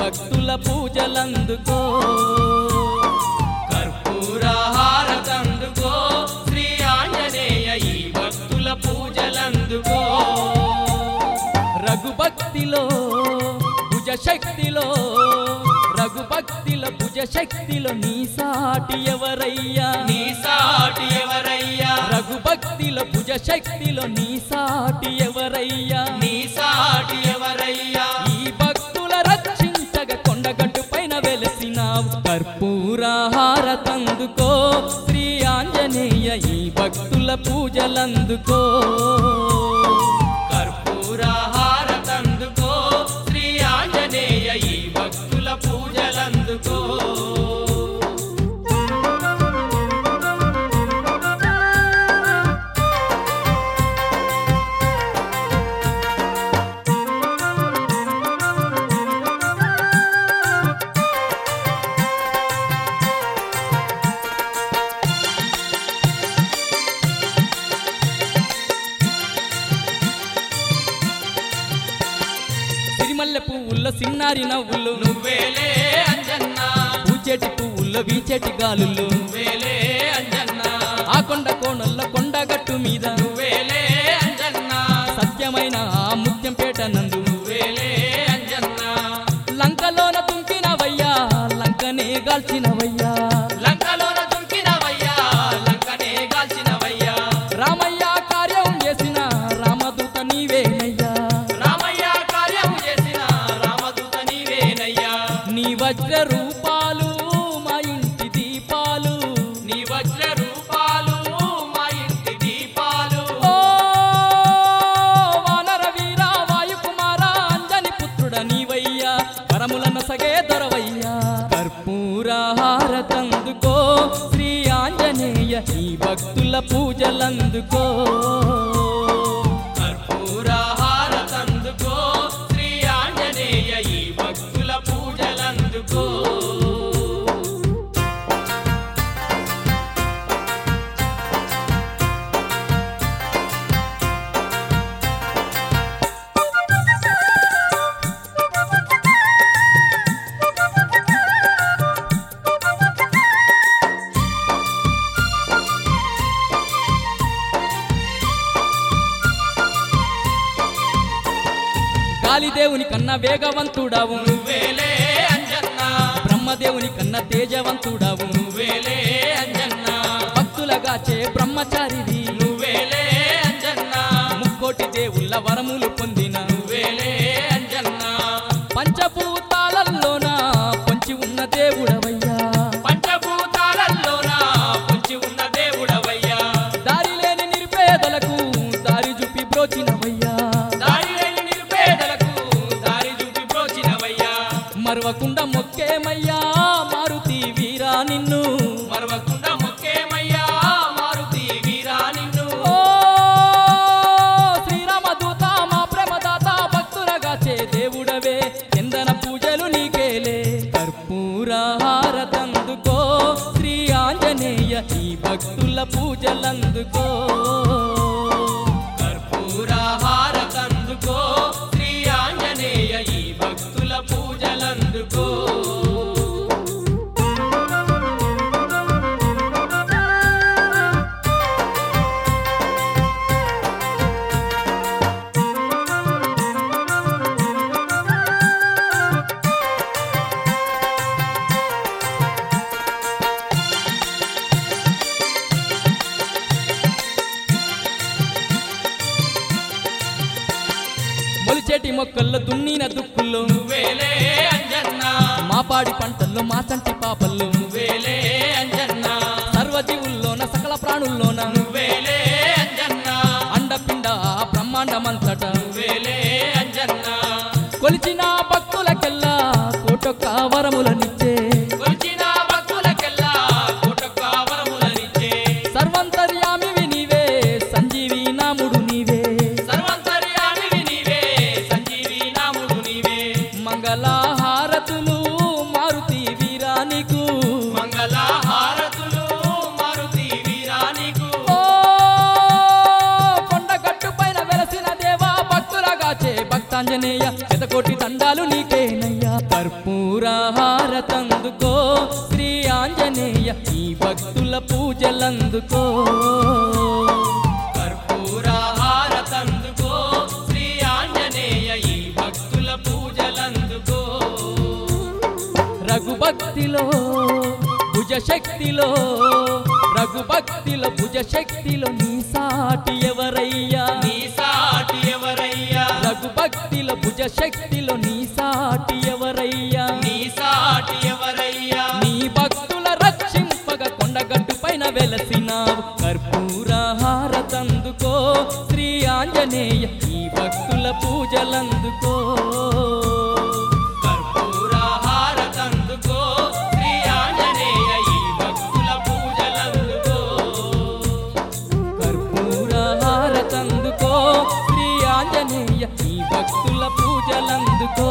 భక్తుల పూజలందుకో కర్పూర హారతందుకో శ్రీ ఆంజనేయ ఈ భక్తుల పూజలందుకో రఘుభక్తిలో భుజ శక్తిలో రఘుభక్తిలో భుజ శక్తిలో నీ సాటి ఎవరయ్యా నీ సాటి ఎవరయ్యా రఘుభక్తిలో భుజ శక్తిలో నీ సాటి ఎవరయ్యా నీ సాటి ఎవరయ్యా ఈ భక్తుల రక్షించగ కొండగట్టు పైన వెలసినావు కర్పూర హారతందుకో శ్రీ ఆంజనేయ ఈ భక్తుల పూజలందుకో కర్పూర హారతందుకో శ్రీ ఆంజనేయ ఈ భక్తుల పూజలందుకో సిరిమల్లె పువ్వుల్లో సిన్నారి నవ్వులు నువ్వేలే అంజన్నా పూచేటి పువ్వుల్లో వీచేటి గాలులు నువ్వేలే అంజన్నా ఆ కొండ కోణల్లో కొండగట్టు మీద నువ్వేలే అంజన్నా సత్యమైన ఆ ముత్యంపేట నందు నువ్వేలే అంజన్నా లంకలోన తుంకినవయ్యా లంకనే గాల్చినవయ్యా లంకలోన దుంకినవయ్యా లంకనే కాల్చినవయ్యా రామయ్య కార్యం చేసిన రామదూత నీవేనయ్యా రామయ్య కార్యం చేసిన రామదూత నీవేనయ్యా నీ వజ్ర రూపాలు మా ఇంటి దీపాలు నీ వజ్ర రూపాలు మా ఇంటి దీపాలు ఓ వానర వీర వాయుకుమార అంజని పుత్రుడ నీవయ్యా వరములన్న సగే దొరవయ్యా కర్పూర హారతందుకో శ్రీ ఆంజనేయ ఈ భక్తుల పూజలందుకో కర్పూర హారతందుకో శ్రీ ఆంజనేయ ఈ భక్తుల పూజలందుకో గాలిదేవుని కన్నా వేగవంతుడావు నువ్వేలే అంజన్నా బ్రహ్మదేవుని కన్నా తేజవంతుడావు నువ్వేలే అంజన్నా భక్తులగాచే బ్రహ్మచారివి నువ్వేలే అంజన్నా ముక్కోటి దేవుళ్ళ వరములు పొందిన నువ్వేలే అంజన్నా పంచభూతాలలోన పొంచి ఉన్న దేవుడవయ్యా పంచభూతాలలోన పొంచి ఉన్న దేవుడవయ్యా దారి లేని నిరుపేదలకు దారి చూపి బ్రోచినవయ్యా దారి లేని నిరుపేదలకు దారి చూపి బ్రోచినవయ్యా మరవకుండా మొక్కేమయ్యా మారుతి వీరా నిన్ను మరవకుండా మొక్కేమయ్యా మారుతి వీరా నిన్ను ఓ శ్రీరామదూత మా ప్రేమదాత భక్తులగాచే దేవుడవే ఎందన పూజలు నీకేలే కర్పూర హారతందుకో శ్రీ ఆంజనేయ ఈ భక్తుల పూజలందుకో కర్పూర హారతందుకో శ్రీ ఆంజనేయ ఈ భక్తుల పూజలందుకో మొలిచేటి మొక్కల్లో దున్నిన దుక్కుల్లో నువ్వేలే అంజన్నా మాపాడి పంటల్లో మా చంటి పాపల్లో నువ్వేలే అంజన్నా సర్వజీవుల్లోన సకల ప్రాణుల్లోన నువ్వేలే అంజన్నా అండపిండ బ్రహ్మాండమంతట నువ్వేలే అంజన్నా కొలిచిన భక్తులకెల్లా కోటొక్క వరములనిచ్చే కొలిచిన భక్తులకెల్లా కోటొక్క వరములనిచ్చే సర్వంతర్యామివి నీవే సంజీవి నాముడు నీవే సర్వంతర్యామివి నీవే సంజీవి నాముడు నీవే మంగళహారతులు మారుతి వీరానికు మంగళ హారతులు మారుతి వీరానికు ఓ కొండగట్టు పైన వెలసిన దేవా భక్తులగాచే భక్తాంజనేయ శతకోటి దండాలు నీకేనయ్యా కర్పూర కర్పూరహారతందుకో శ్రీ ఆంజనేయ ఈ భక్తుల పూజలందుకో కర్పూరహారతందుకో శ్రీ ఆంజనేయ ఈ భక్తుల పూజలందుకో రఘుభక్తిలో భుజశక్తిలో రఘుభక్తిలో భుజశక్తిలో నీ సాటి ఎవరయ్యా నీ సాటి ఎవరయ్యా రఘుభక్తిలో భుజశక్తిలో నీ సాటి ఎవరయ్యా నీ సాటి ఎవరయ్యా నీ భక్తుల రక్షింపగ కొండగట్టు పైన వెలసినావు కర్పూరహారతందుకో శ్రీ ఆంజనేయ ఈ భక్తుల పూజలందుకో కర్పూరహారతందుకో శ్రీ ఆంజనేయ ఈ భక్తుల పూజలందుకో కర్పూరహారతందుకో శ్రీ ఆంజనేయ ఈ భక్తుల పూజలందుకో